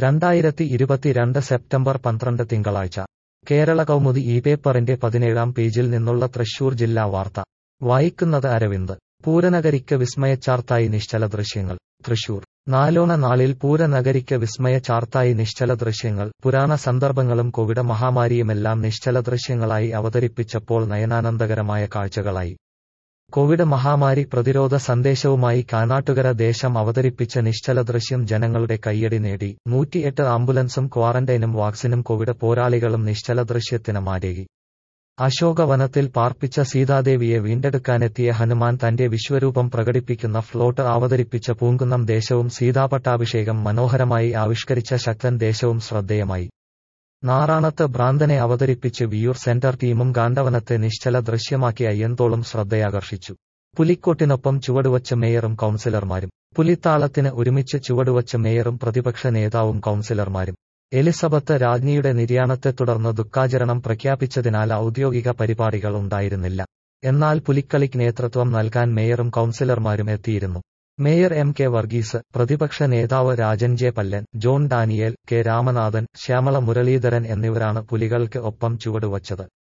രണ്ടായിരത്തി ഇരുപത്തിരണ്ട് സെപ്റ്റംബർ പന്ത്രണ്ട് തിങ്കളാഴ്ച കേരള കൗമുദി ഈ പേപ്പറിന്റെ പതിനേഴാം പേജിൽ നിന്നുള്ള തൃശൂർ ജില്ലാ വാർത്ത വായിക്കുന്നത് അരവിന്ദ് പൂരനഗരിക്ക് വിസ്മയച്ചാർത്തായി നിശ്ചല ദൃശ്യങ്ങൾ തൃശൂർ നാലോണ നാളിൽ പൂരനഗരിക്ക് വിസ്മയച്ചാർത്തായി നിശ്ചല ദൃശ്യങ്ങൾ പുരാണ സന്ദർഭങ്ങളും കോവിഡ് മഹാമാരിയുമെല്ലാം നിശ്ചല ദൃശ്യങ്ങളായി അവതരിപ്പിച്ചപ്പോൾ നയനാനന്ദകരമായ കാഴ്ചകളായി കോവിഡ് മഹാമാരി പ്രതിരോധ സന്ദേശവുമായി കാനാട്ടുകര ദേശം അവതരിപ്പിച്ച നിശ്ചല ദൃശ്യം ജനങ്ങളുടെ കയ്യടി നേടി നൂറ്റിയെട്ട് ആംബുലൻസും ക്വാറന്റൈനും വാക്സിനും കോവിഡ് പോരാളികളും നിശ്ചല ദൃശ്യത്തിന് മാരേകി അശോകവനത്തിൽ പാർപ്പിച്ച സീതാദേവിയെ വീണ്ടെടുക്കാനെത്തിയ ഹനുമാൻ തന്റെ വിശ്വരൂപം പ്രകടിപ്പിക്കുന്ന ഫ്ലോട്ട് അവതരിപ്പിച്ച പൂങ്കുന്നം ദേശവും സീതാപട്ടാഭിഷേകം മനോഹരമായി ആവിഷ്കരിച്ച ശക്തൻ ദേശവും ശ്രദ്ധേയമായി നാറാണത്ത് ഭ്രാന്തനെ അവതരിപ്പിച്ച് വിയൂർ സെന്റർ ടീമും ഗാണ്ഡവനത്തെ നിശ്ചല ദൃശ്യമാക്കി അയ്യന്തോളും ശ്രദ്ധയാകർഷിച്ചു പുലിക്കോട്ടിനൊപ്പം ചുവടുവച്ച മേയറും കൌൺസിലർമാരും പുലിത്താളത്തിന് ഒരുമിച്ച് ചുവടുവച്ച മേയറും പ്രതിപക്ഷ നേതാവും കൌൺസിലർമാരും എലിസബത്ത് രാജ്ഞിയുടെ നിര്യാണത്തെ തുടർന്ന് ദുഃഖാചരണം പ്രഖ്യാപിച്ചതിനാൽ ഔദ്യോഗിക പരിപാടികൾ ഉണ്ടായിരുന്നില്ല എന്നാൽ പുലിക്കളിക്ക് നേതൃത്വം നൽകാൻ മേയറും കൌൺസിലർമാരും എത്തിയിരുന്നു മേയർ എം കെ വർഗീസ് പ്രതിപക്ഷ നേതാവ് Rajan J Pallan John Daniel K Ramanathan Shyamala Muraleedharan എന്നിവരാണ് പുലികൾക്ക് ഒപ്പം ചുവടുവച്ചത്